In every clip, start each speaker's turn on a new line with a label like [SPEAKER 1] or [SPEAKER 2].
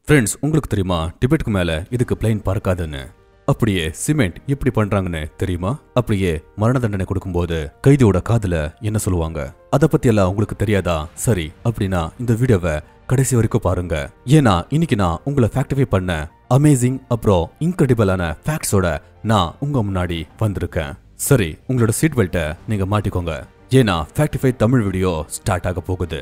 [SPEAKER 1] Friends உங்களுக்கு தெரியுமா டிபெட்டுக்கு மேல இதுக்கு பிளைன் பறக்காதுன்னு அப்படியே சிமெண்ட் எப்படி பண்றாங்கன்னு தெரியுமா அப்படியே மரண தண்டனை கொடுக்கும்போது கைதியோட காதுல என்ன சொல்லுவாங்க அத பத்தி எல்லாம் உங்களுக்கு தெரியாதா சரி அப்படின்னா இந்த வீடியோவை கடைசி வரைக்கும் பாருங்க ஏன்னா இன்னைக்கு நான் உங்களை ஃபேக்டிஃபை பண்ண அமேசிங் அப்புறம் இன்கிரெடிபிளான ஃபேக்ட்ஸோட நான் உங்க முன்னாடி வந்திருக்கேன் சரி உங்களோட சீட் பெல்ட்டை நீங்க மாட்டிக்கோங்க ஏன்னா ஃபேக்டிஃபை தமிழ் வீடியோ ஸ்டார்ட் ஆக போகுது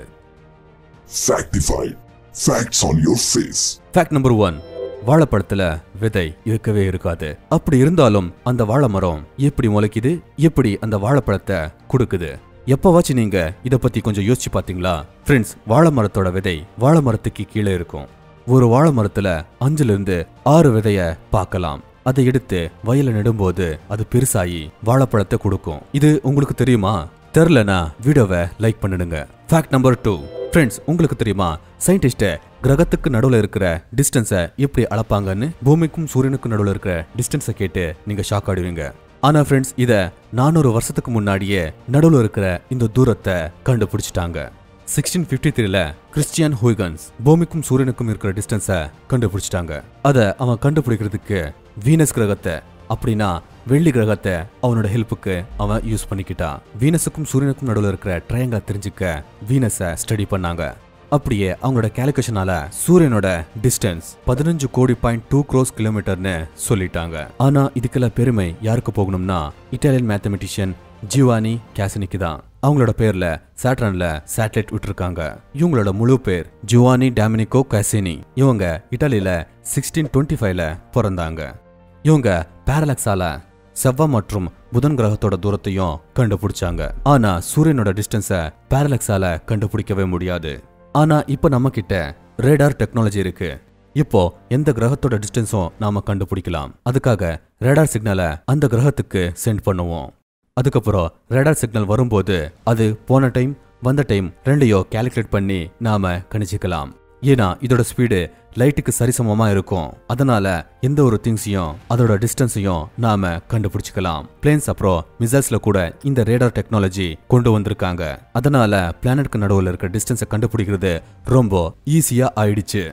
[SPEAKER 2] Factified. Facts on your face.
[SPEAKER 1] Fact number one வாழைப்பழத்துல விதை இருக்கவே இருக்காது அப்படி இருந்தாலும் அந்த வாழை மரம் எப்படி முளைக்குது எப்படி அந்த வாழைப்பழத்தை கொடுக்குது எப்பவாச்சும் நீங்க இத பத்தி கொஞ்சம் யோசிச்சு பாத்தீங்களா ஃப்ரெண்ட்ஸ் வாழை மரத்தோட விதை வாழை மரத்துக்கு கீழே இருக்கும் ஒரு வாழை மரத்துல அஞ்சுல இருந்து ஆறு விதைய பார்க்கலாம் அதை எடுத்து வயல நடும்போது அது பெருசாகி வாழைப்பழத்தை கொடுக்கும் இது உங்களுக்கு தெரியுமா தெரிலனா வீடியோவை லைக் பண்ணிடுங்க ஃபேக்ட் நம்பர் டூ ஃப்ரெண்ட்ஸ் உங்களுக்கு தெரியுமா சயின்டிஸ்ட கிரகத்துக்கு நடுவுல இருக்கிற டிஸ்டன்ஸை எப்படி அளப்பாங்கன்னு பூமிக்கும் சூரியனுக்கும் நடுவுல இருக்கிற டிஸ்டன்ஸை கேட்டு நீங்க ஷாக் ஆடுவீங்க ஆனா ஃப்ரெண்ட்ஸ் இத நானூறு வருஷத்துக்கு முன்னாடியே நடுவுல இருக்கிற இந்த தூரத்தை கண்டுபிடிச்சிட்டாங்க சிக்ஸ்டீன் ஃபிஃப்டி த்ரீல கிறிஸ்டியன் ஹூய்கன்ஸ் பூமிக்கும் சூரியனுக்கும் இருக்கிற டிஸ்டன்ஸை கண்டுபிடிச்சிட்டாங்க அதை அவன் கண்டுபிடிக்கிறதுக்கு வீனஸ் கிரகத்தை அப்படின்னா வெள்ளி கிரகத்தை அவனோட ஹெல்ப்புக்கு அவன் யூஸ் பண்ணிக்கிட்டான் வீனஸுக்கும் சூரியனுக்கும் நடுவில் இருக்கிற ட்ரையங்களை தெரிஞ்சுக்க வீனஸை ஸ்டடி பண்ணாங்க அப்படியே அவங்களோட கேல்குலேஷனால சூரியனோட டிஸ்டன்ஸ் பதினஞ்சு கோடி பாயிண்ட் டூ க்ரோஸ் கிலோமீட்டர்னு சொல்லிட்டாங்க ஆனா இதுக்கெல்லாம் பெருமை யாருக்கு போகணும்னா இட்டாலியன் மேத்தமெட்டிஷியன் ஜிவானி கேசனிக்கு தான் அவங்களோட பேர்ல சாட்ரன்ல சேட்டலைட் விட்டுருக்காங்க இவங்களோட முழு பேர் ஜுவானி டாமினிகோ கேசினி இவங்க இட்டாலியில சிக்ஸ்டீன் டுவெண்ட்டி ஃபைவ்ல பிறந்தாங்க இவங்க பேரலக்ஸால செவ்வாய் மற்றும் புதன் கிரகத்தோட தூரத்தையும் கண்டுபிடிச்சாங்க ஆனா சூரியனோட டிஸ்டன்ஸை பேரலக்ஸால கண்டுபிடிக்கவே முடியாது ஆனா இப்போ நம்ம கிட்ட ரேடார் டெக்னாலஜி இருக்கு இப்போ எந்த கிரகத்தோட டிஸ்டன்ஸும் நாம கண்டுபிடிக்கலாம் அதுக்காக ரேடார் சிக்னலை அந்த கிரகத்துக்கு சென்ட் பண்ணுவோம் அதுக்கப்புறம் ரேடார் சிக்னல் வரும்போது அது போன டைம் வந்த டைம் ரெண்டையும் கால்குலேட் பண்ணி நாம கணிச்சிக்கலாம் ஏன்னா இதோட ஸ்பீடு லைட்டுக்கு சரிசமமா இருக்கும் அதனால எந்த ஒரு திங்ஸையும் அதோட டிஸ்டன்ஸையும் நாம கண்டுபிடிச்சிக்கலாம் பிளேன்ஸ் அப்புறம் மிசைல்ஸ்ல கூட இந்த ரேடார் டெக்னாலஜி கொண்டு வந்திருக்காங்க அதனால பிளானட்க்கு நடுவில் இருக்க டிஸ்டன்ஸை கண்டுபிடிக்கிறது ரொம்ப ஈஸியா ஆயிடுச்சு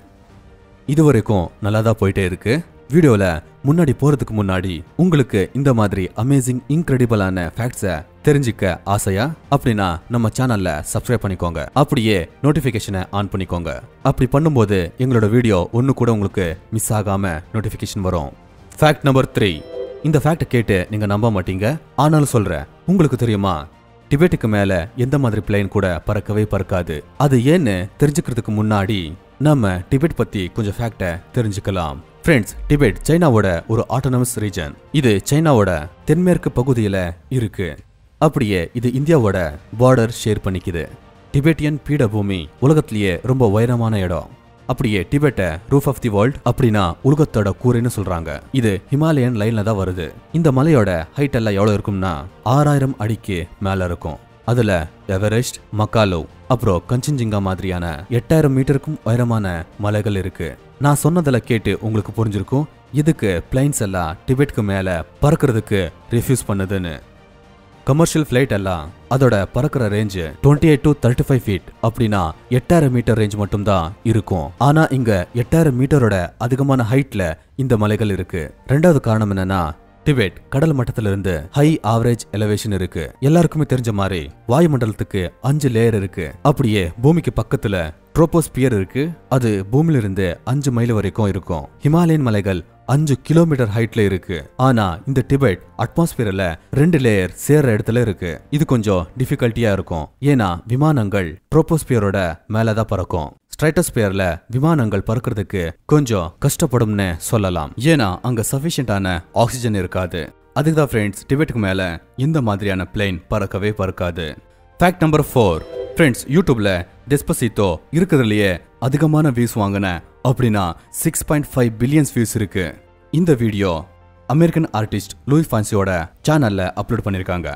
[SPEAKER 1] இது வரைக்கும் நல்லா தான் போயிட்டே இருக்கு வீடியோல முன்னாடி போறதுக்கு முன்னாடி உங்களுக்கு இந்த மாதிரி அமேசிங் இன்கிரெடிபிளான ஃபேக்ட்ஸை தெரிஞ்சுக்க ஆசையா அப்படின்னா நம்ம சேனல்ல சப்ஸ்கிரைப் பண்ணிக்கோங்க அப்படியே நோட்டிஃபிகேஷனை ஆன் பண்ணிக்கோங்க அப்படி பண்ணும்போது எங்களோட வீடியோ ஒன்று கூட உங்களுக்கு மிஸ் ஆகாம நோட்டிஃபிகேஷன் வரும் ஃபேக்ட் நம்பர் த்ரீ இந்த ஃபேக்டை கேட்டு நீங்க நம்ப மாட்டீங்க ஆனாலும் சொல்றேன் உங்களுக்கு தெரியுமா டிபெட்டுக்கு மேல எந்த மாதிரி பிளேன் கூட பறக்கவே பறக்காது அது ஏன்னு தெரிஞ்சுக்கிறதுக்கு முன்னாடி நம்ம டிபெட் பத்தி கொஞ்சம் ஃபேக்டை தெரிஞ்சுக்கலாம் ஃப்ரெண்ட்ஸ் டிபெட் சைனாவோட ஒரு ஆட்டோனமஸ் ரீஜன் இது சைனாவோட தென்மேற்கு பகுதியில இருக்கு அப்படியே இது இந்தியாவோட பார்டர் ஷேர் பண்ணிக்குது டிபெட்டியன் பீடபூமி உலகத்திலேயே ரொம்ப உயரமான இடம் அப்படியே டிபெட்டை ரூஃப் ஆஃப் தி வேர்ல்ட் அப்படின்னா உலகத்தோட கூரைன்னு சொல்றாங்க இது ஹிமாலயன் லைன்ல தான் வருது இந்த மலையோட ஹைட் எல்லாம் எவ்வளவு இருக்கும்னா ஆறாயிரம் அடிக்கு மேல இருக்கும் அதுல எவரெஸ்ட் மக்காலோ அப்புறம் கஞ்சன்ஜிங்கா மாதிரியான எட்டாயிரம் மீட்டருக்கும் உயரமான மலைகள் இருக்கு நான் சொன்னதுல கேட்டு உங்களுக்கு புரிஞ்சிருக்கும் இதுக்கு பிளைன்ஸ் எல்லாம் டிபெட்க்கு மேல பறக்கிறதுக்கு ரிஃப்யூஸ் பண்ணுதுன்னு கமர்ஷியல் ஃப்ளைட் எல்லாம் அதோட பறக்கிற range twenty eight to thirty five feet அப்படின்னா எட்டாயிரம் மீட்டர் ரேஞ்ச் மட்டும்தான் இருக்கும் ஆனா இங்க எட்டாயிரம் மீட்டரோட அதிகமான ஹைட்ல இந்த மலைகள் இருக்கு ரெண்டாவது காரணம் என்னன்னா டிபெட் கடல் மட்டத்துல இருந்து ஹை ஆவரேஜ் எலவேஷன் இருக்கு எல்லாருக்குமே தெரிஞ்ச மாதிரி வாயுமண்டலத்துக்கு அஞ்சு லேயர் இருக்கு அப்படியே பூமிக்கு பக்கத்துல ட்ரோபோஸ்பியர் இருக்கு அது பூமியில இருந்து அஞ்சு மைல் வரைக்கும் இருக்கும் ஹிமாலயன் மலைகள் அஞ்சு கிலோமீட்டர் ஹைட்ல இருக்கு ஆனா இந்த டிபெட் அட்மாஸ்பியர்ல ரெண்டு லேயர் சேர்ற இடத்துல இருக்கு இது கொஞ்சம் டிஃபிகல்ட்டியா இருக்கும் ஏன்னா விமானங்கள் ட்ரோபோஸ்பியரோட மேலதான் பறக்கும் ஸ்ட்ரைட்டோஸ்பியர்ல விமானங்கள் பறக்கிறதுக்கு கொஞ்சம் கஷ்டப்படும்னு சொல்லலாம் ஏன்னா அங்க சஃபிஷியன்டான ஆக்சிஜன் இருக்காது அதுக்கு தான் ஃப்ரெண்ட்ஸ் டிபெட்டுக்கு மேல இந்த மாதிரியான பிளேன் பறக்கவே பறக்காது ஃபேக்ட் நம்பர் ஃபோர் ஃப்ரெண்ட்ஸ் யூடியூப்ல டெஸ்பசித்தோ இருக்கிறதுலயே அதிகமான வியூஸ் வாங்கின அப்படின்னா six point five billions views இருக்கு இந்த வீடியோ அமெரிக்கன் ஆர்டிஸ்ட் லூய் ஃபான்சியோட சேனல்ல அப்லோட் பண்ணியிருக்காங்க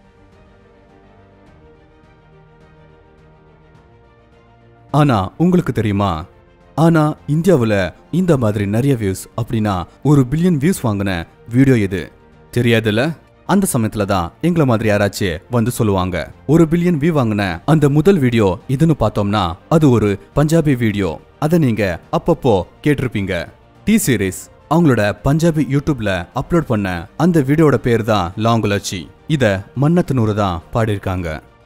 [SPEAKER 1] ஆனா உங்களுக்கு தெரியுமா ஆனா இந்தியாவுல இந்த மாதிரி நிறைய வியூஸ் அப்படின்னா ஒரு பில்லியன் வியூஸ் வாங்கின வீடியோ எது தெரியாதுல்ல அந்த சமயத்துல தான் எங்களை மாதிரி யாராச்சும் வந்து சொல்லுவாங்க ஒரு பில்லியன் வியூ வாங்கின அந்த முதல் வீடியோ இதுன்னு பார்த்தோம்னா அது ஒரு பஞ்சாபி வீடியோ அதை நீங்க அப்பப்போ கேட்டிருப்பீங்க டி சீரிஸ் அவங்களோட பஞ்சாபி யூடியூப்ல அப்லோட் பண்ண அந்த வீடியோட பேர் தான் லாங்குலச்சி இத மன்னத்து நூறு தான் பாடியிருக்காங்க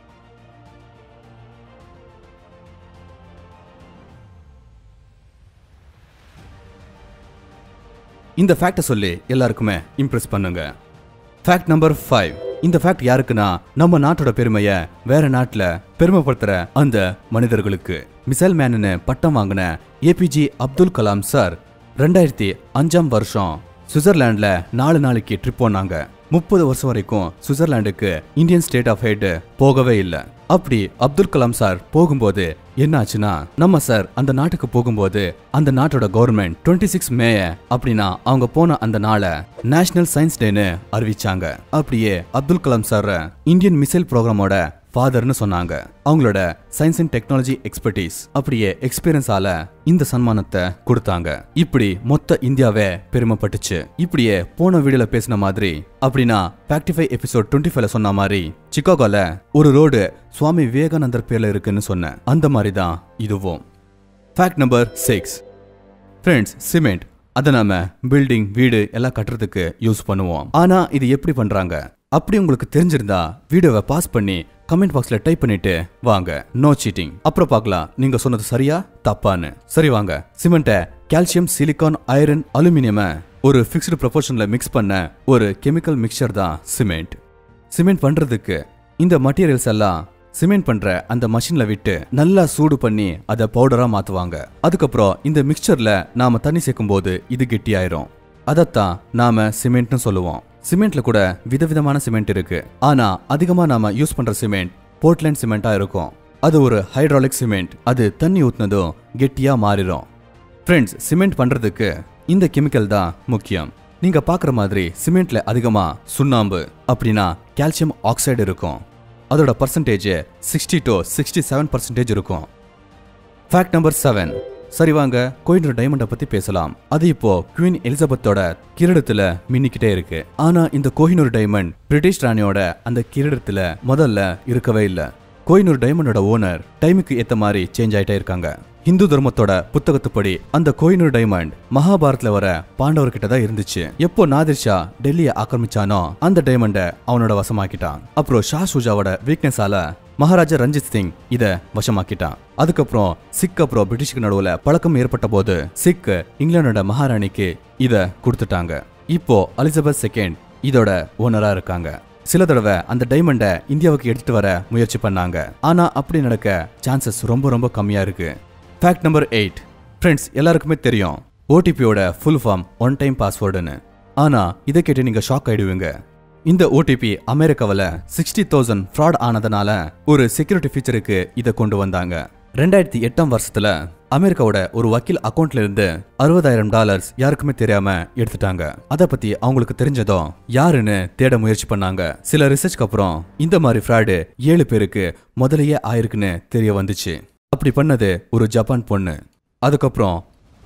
[SPEAKER 1] இந்த ஃபேக்டை சொல்லி எல்லாருக்குமே இம்ப்ரெஸ் பண்ணுங்க ஃபேக்ட் நம்பர் ஃபைவ் இந்த ஃபேக்ட் யாருக்குன்னா நம்ம நாட்டோட பெருமைய வேற நாட்டுல பெருமைப்படுத்துற அந்த மனிதர்களுக்கு மிசைல் மேனு பட்டம் வாங்கின ஏபிஜே அப்துல் கலாம் சார் ரெண்டாயிரத்தி அஞ்சாம் வருஷம் சுவிட்சர்லாந்துல நாலு நாளைக்கு ட்ரிப் போனாங்க முப்பது வருஷம் வரைக்கும் சுவிட்சர்லாந்துக்கு இந்தியன் ஸ்டேட் ஆஃப் ஹெட் போகவே இல்லை அப்படி அப்துல் கலாம் சார் போகும்போது என்ன ஆச்சுன்னா நம்ம சார் அந்த நாட்டுக்கு போகும்போது அந்த நாட்டோட கவர்மெண்ட் டுவெண்ட்டி சிக்ஸ் மே அப்படின்னா அவங்க போன அந்த நாளை நேஷனல் சயின்ஸ் டேன்னு அறிவிச்சாங்க அப்படியே Abdul Kalam sir Indian missile ப்ரோக்ராமோட ஃபாதர்னு சொன்னாங்க அவங்களோட சயின்ஸ் அண்ட் டெக்னாலஜி எக்ஸ்பர்டீஸ் அப்படியே எக்ஸ்பீரியன்ஸால இந்த சன்மானத்தை கொடுத்தாங்க இப்படி மொத்த இந்தியாவே பெருமைப்பட்டுச்சு இப்படியே போன வீடியோல பேசின மாதிரி அப்படின்னா ஃபேக்டிஃபை எபிசோட் டுவெண்ட்டி ஃபைவ்ல சொன்ன மாதிரி சிக்காகோல ஒரு ரோடு சுவாமி விவேகானந்தர் பேர்ல இருக்குன்னு சொன்னேன் அந்த மாதிரி தான் இதுவும் fact number six friends cement அதை நாம பில்டிங் வீடு எல்லாம் கட்டுறதுக்கு யூஸ் பண்ணுவோம் ஆனா இது எப்படி பண்றாங்க அப்படி உங்களுக்கு தெரிஞ்சிருந்தா வீடியோவை பாஸ் பண்ணி கமெண்ட் பாக்ஸ்ல டைப் பண்ணிட்டு வாங்க நோ சீட்டிங் அப்புறம் பார்க்கலாம் நீங்க சொன்னது சரியா தப்பான்னு சரி வாங்க சிமெண்ட்டை கால்சியம் சிலிக்கான் ஐரன் அலுமினியம் ஒரு ஃபிக்ஸ்டு ப்ரொபோர்ஷன்ல மிக்ஸ் பண்ண ஒரு கெமிக்கல் மிக்சர் தான் சிமெண்ட் சிமெண்ட் பண்றதுக்கு இந்த மட்டீரியல்ஸ் எல்லாம் சிமெண்ட் பண்ற அந்த மஷின்ல விட்டு நல்லா சூடு பண்ணி அதை பவுடரா மாத்துவாங்க அதுக்கப்புறம் இந்த மிக்சர்ல நாம தண்ணி சேர்க்கும் போது இது கெட்டியாயிரும் அதைத்தான் நாம சிமெண்ட்னு சொல்லுவோம் சிமெண்ட்ல கூட விதவிதமான சிமெண்ட் இருக்கு ஆனா அதிகமா நாம யூஸ் பண்ற சிமெண்ட் போர்ட்லேண்ட் சிமெண்டா இருக்கும் அது ஒரு ஹைட்ராலிக் சிமெண்ட் அது தண்ணி ஊத்துனதும் கெட்டியா மாறிடும் ஃப்ரெண்ட்ஸ் சிமெண்ட் பண்றதுக்கு இந்த கெமிக்கல் தான் முக்கியம் நீங்க பாக்குற மாதிரி சிமெண்ட்ல அதிகமா சுண்ணாம்பு அப்படின்னா கால்சியம் ஆக்சைடு இருக்கும் அதோட percentage sixty to sixty seven percentage இருக்கும் ஃபேக்ட் நம்பர் செவன் சரி வாங்க கோயினூர் டைமண்டை பத்தி பேசலாம் அது இப்போ குவீன் எலிசபெத்தோட கிரீடத்துல மின்னிக்கிட்டே இருக்கு ஆனா இந்த கோஹினூர் டைமண்ட் பிரிட்டிஷ் ராணியோட அந்த கிரீடத்துல முதல்ல இருக்கவே இல்ல கோயினூர் டைமண்டோட ஓனர் டைமுக்கு ஏத்த மாதிரி சேஞ்ச் ஆயிட்டே இருக்காங்க இந்து தர்மத்தோட புத்தகத்துப்படி அந்த கோயினூர் டைமண்ட் மகாபாரத்ல வர பாண்டவர்கிட்ட தான் இருந்துச்சு எப்போ நாதிர் ஷா டெல்லியை ஆக்கிரமிச்சானோ அந்த டைமண்ட அவனோட வசமாக்கிட்டான் அப்புறம் ஷா சுஜாவோட வீக்னஸால மகாராஜா ரஞ்சித் சிங் இத வசமாக்கிட்டான் அதுக்கப்புறம் சிக் அப்புறம் பிரிட்டிஷ்க்கு நடுவுல பழக்கம் ஏற்பட்ட போது சிக் இங்கிலாந்தோட மகாராணிக்கு இத கொடுத்துட்டாங்க இப்போ அலிசபெத் செகண்ட் இதோட ஓனரா இருக்காங்க சில தடவை அந்த டைமண்டை இந்தியாவுக்கு எடுத்துட்டு வர முயற்சி பண்ணாங்க ஆனா அப்படி நடக்க சான்சஸ் ரொம்ப ரொம்ப கம்மியா இருக்கு ஃபேக்ட் நம்பர் எயிட் ஃப்ரெண்ட்ஸ் எல்லாருக்குமே தெரியும் ஓடிபியோட ஃபுல் ஃபார்ம் ஒன் டைம் பாஸ்வேர்டுன்னு ஆனா இதை கேட்டு நீங்க ஷாக் ஆயிடுவீங்க இந்த ஓடிபி அமெரிக்காவில் சிக்ஸ்டி தௌசண்ட் ஃப்ராட் ஆனதுனால ஒரு செக்யூரிட்டி ஃபீச்சருக்கு இதை கொண்டு வந்தாங்க ரெண்டாயிரத்தி எட்டாம் வருஷத்துல அமெரிக்காவோட ஒரு வக்கீல் அக்கவுண்ட்ல இருந்து அறுபதாயிரம் டாலர்ஸ் யாருக்குமே தெரியாம எடுத்துட்டாங்க அத பத்தி அவங்களுக்கு தெரிஞ்சதும் யாருன்னு தேட முயற்சி பண்ணாங்க சில ரிசர்ச்க்கு அப்புறம் இந்த மாதிரி ஃப்ராடு ஏழு பேருக்கு முதலையே ஆயிருக்குன்னு தெரிய வந்துச்சு அப்படி பண்ணது ஒரு ஜப்பான் பொண்ணு அதுக்கப்புறம்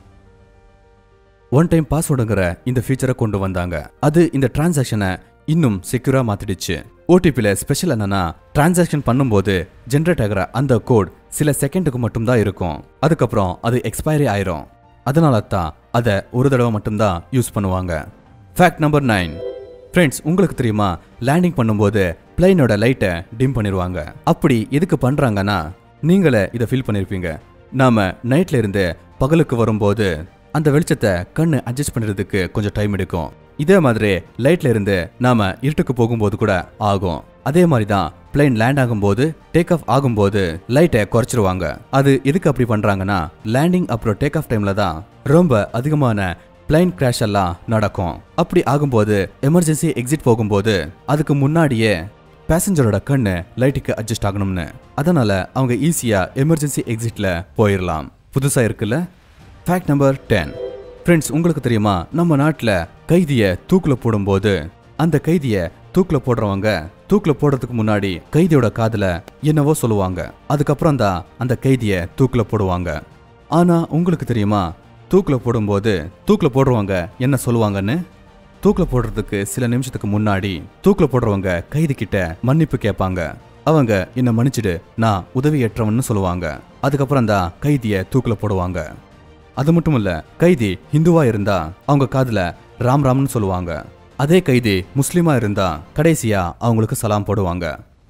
[SPEAKER 1] ஒன் டைம் பாஸ்வேர்டுங்கிற இந்த ஃபீச்சரை கொண்டு வந்தாங்க அது இந்த டிரான்சாக்ஷனை இன்னும் செக்யூரா மாத்திடுச்சு ஓடிபியில் ஸ்பெஷல் என்னன்னா டிரான்சாக்ஷன் பண்ணும்போது ஜென்ரேட் ஆகிற அந்த கோட் சில செகண்டுக்கு மட்டும்தான் இருக்கும் அதுக்கப்புறம் அது எக்ஸ்பைரி ஆயிரும் அதனால தான் அதை ஒரு தடவை மட்டும்தான் யூஸ் பண்ணுவாங்க ஃபேக்ட் நம்பர் நைன் ஃப்ரெண்ட்ஸ் உங்களுக்கு தெரியுமா லேண்டிங் பண்ணும்போது பிளைனோட லைட்டை டிம் பண்ணிடுவாங்க அப்படி எதுக்கு பண்றாங்கன்னா நீங்களே இதை ஃபீல் பண்ணிருப்பீங்க நாம நைட்ல இருந்து பகலுக்கு வரும்போது அந்த வெளிச்சத்தை கண்ணு அட்ஜஸ்ட் பண்ணுறதுக்கு கொஞ்சம் டைம் எடுக்கும் இதே மாதிரி லைட்ல இருந்து நாம இருட்டுக்கு போகும்போது கூட ஆகும் அதே மாதிரி தான் பிளைன் லேண்ட் ஆகும்போது டேக் ஆஃப் ஆகும்போது லைட்டை குறைச்சிருவாங்க அது எதுக்கு அப்படி பண்றாங்கன்னா லேண்டிங் அப்புறம் டேக் ஆஃப் டைம்ல தான் ரொம்ப அதிகமான பிளைன் கிராஷ் எல்லாம் நடக்கும் அப்படி ஆகும்போது எமர்ஜென்சி எக்ஸிட் போகும்போது அதுக்கு முன்னாடியே பேசஞ்சரோட கண்ணு லைட்டுக்கு அட்ஜஸ்ட் ஆகணும்னு அதனால அவங்க ஈஸியா எமர்ஜென்சி எக்ஸிட்ல போயிடலாம் புதுசா இருக்குல்ல ஃபேக்ட் நம்பர் டென் ஃப்ரெண்ட்ஸ் உங்களுக்கு தெரியுமா நம்ம நாட்டில் கைதியை தூக்கில் போடும்போது அந்த கைதியை தூக்கில் போடுறவங்க தூக்கில் போடுறதுக்கு முன்னாடி கைதியோட காதுல என்னவோ சொல்லுவாங்க அதுக்கப்புறம் தான் அந்த கைதியை தூக்கில் போடுவாங்க ஆனா உங்களுக்கு தெரியுமா தூக்கில் போடும்போது தூக்கில் போடுறவங்க என்ன சொல்லுவாங்கன்னு தூக்கில் போடுறதுக்கு சில நிமிஷத்துக்கு முன்னாடி தூக்கில் போடுறவங்க கைதி கிட்ட மன்னிப்பு கேட்பாங்க அவங்க என்ன மன்னிச்சிடு நான் உதவியற்றவன்னு சொல்லுவாங்க அதுக்கப்புறம் தான் கைதிய தூக்குல போடுவாங்க அது மட்டும் இல்ல கைதி ஹிந்துவா இருந்தா அவங்க காதுல ராம் ராம்னு சொல்லுவாங்க அதே கைதி முஸ்லிமா இருந்தா கடைசியா அவங்களுக்கு சலாம் போடுவாங்க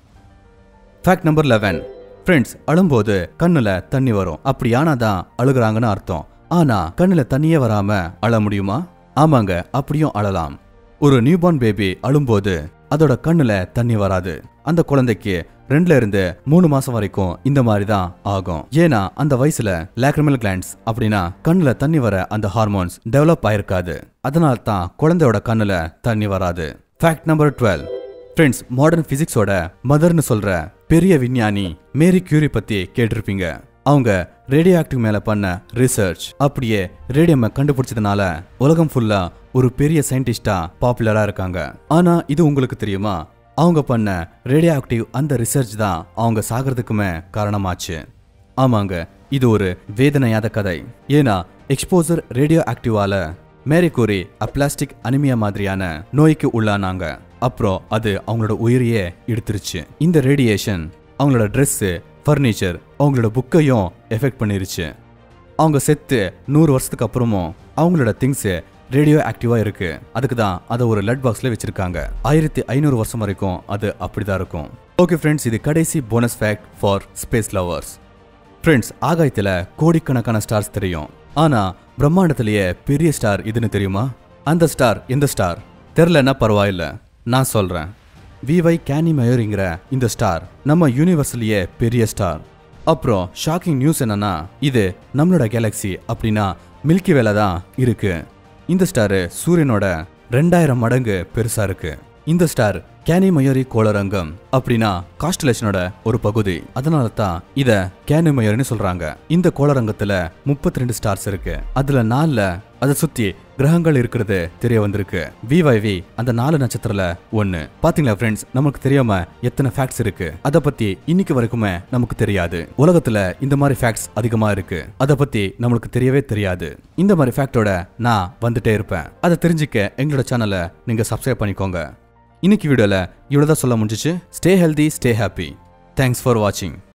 [SPEAKER 1] ஃபேக்ட் நம்பர் லெவன் ஃப்ரெண்ட்ஸ் அழும்போது கண்ணுல தண்ணி வரும் அப்படி ஆனாதான் அழுகுறாங்கன்னு அர்த்தம் ஆனா கண்ணுல தண்ணியே வராம அழ முடியுமா ஆமாங்க அப்படியும் அழலாம் ஒரு நியூபார்ன் பேபி அழும்போது அதோட கண்ணுல தண்ணி வராது அந்த குழந்தைக்கு ரெண்டுல இருந்து மூணு மாசம் வரைக்கும் இந்த மாதிரி தான் ஆகும் ஏன்னா அந்த வயசுல லேக்ரமல் கிளாண்ட்ஸ் அப்படின்னா கண்ணுல தண்ணி வர அந்த ஹார்மோன்ஸ் டெவலப் ஆயிருக்காது அதனால தான் குழந்தையோட கண்ணுல தண்ணி வராது fact number twelve friends modern பிசிக்ஸோட மதர்னு சொல்ற பெரிய விஞ்ஞானி மேரி கியூரி பத்தி கேட்டிருப்பீங்க அவங்க ரேடியோ ஆக்டிவ் மேல பண்ண ரிசர்ச் அப்படியே ரேடியமை கண்டுபிடிச்சதுனால உலகம் ஃபுல்லா ஒரு பெரிய சயின்டிஸ்டா பாப்புலரா இருக்காங்க ஆனா இது உங்களுக்கு தெரியுமா அவங்க பண்ண ரேடியோ ஆக்டிவ் அந்த ரிசர்ச் தான் அவங்க சாகிறதுக்குமே காரணமாச்சு ஆமாங்க இது ஒரு வேதனையாத கதை ஏன்னா எக்ஸ்போசர் ரேடியோ ஆக்டிவால மேரி கூரி அப்ளாஸ்டிக் அனிமியா மாதிரியான நோய்க்கு உள்ளானாங்க அப்புறம் அது அவங்களோட உயிரையே எடுத்துருச்சு இந்த ரேடியேஷன் அவங்களோட ட்ரெஸ்ஸு ஃபர்னிச்சர் அவங்களோட புக்கையும் எஃபெக்ட் பண்ணிருச்சு அவங்க செத்து நூறு வருஷத்துக்கு அப்புறமும் அவங்களோட திங்ஸ் ரேடியோ ஆக்டிவா இருக்கு அதுக்கு தான் அதை ஒரு லட் பாக்ஸ்ல வச்சிருக்காங்க ஆயிரத்தி ஐநூறு வருஷம் வரைக்கும் அது அப்படிதான் இருக்கும் ஓகே ஃப்ரெண்ட்ஸ் இது கடைசி bonus fact for space lovers friends ஆகாயத்துல கோடிக்கணக்கான ஸ்டார்ஸ் தெரியும் ஆனா பிரம்மாண்டத்திலேயே பெரிய ஸ்டார் இதுன்னு தெரியுமா அந்த ஸ்டார் எந்த ஸ்டார் தெரிலன்னா பரவாயில்ல நான் சொல்றேன் விவை கேனி மயோரிங்கிற இந்த ஸ்டார் நம்ம யூனிவர்ஸ்லயே பெரிய ஸ்டார் அப்புறம் ஷாக்கிங் நியூஸ் என்னன்னா இது நம்மளோட கேலக்ஸி அப்படின்னா மில்கி வேலை தான் இருக்கு இந்த ஸ்டார் சூரியனோட ரெண்டாயிரம் மடங்கு பெருசா இருக்கு இந்த ஸ்டார் கேனி மயோரி கோளரங்கம் அப்படின்னா காஸ்டலேஷனோட ஒரு பகுதி அதனால தான் இத கேனி மயோரின்னு சொல்றாங்க இந்த கோளரங்கத்துல முப்பத்தி ரெண்டு ஸ்டார்ஸ் இருக்கு அதுல நாலுல அதை சுத்தி கிரகங்கள் இருக்கிறது தெரிய வந்திருக்கு விவைவி அந்த நாலு நட்சத்திரல ஒன்னு பாத்தீங்களா ஃப்ரெண்ட்ஸ் நமக்கு தெரியாம எத்தனை ஃபேக்ட்ஸ் இருக்கு அத பத்தி இன்னைக்கு வரைக்குமே நமக்கு தெரியாது உலகத்துல இந்த மாதிரி ஃபேக்ட்ஸ் அதிகமா இருக்கு அத பத்தி நம்மளுக்கு தெரியவே தெரியாது இந்த மாதிரி ஃபேக்டோட நான் வந்துட்டே இருப்பேன் அதை தெரிஞ்சுக்க எங்களோட சேனலை நீங்க சப்ஸ்கிரைப் பண்ணிக்கோங்க இன்னைக்கு வீடியோல இவ்வளவுதான் சொல்ல முடிஞ்சிச்சு stay healthy stay happy thanks for வாட்சிங்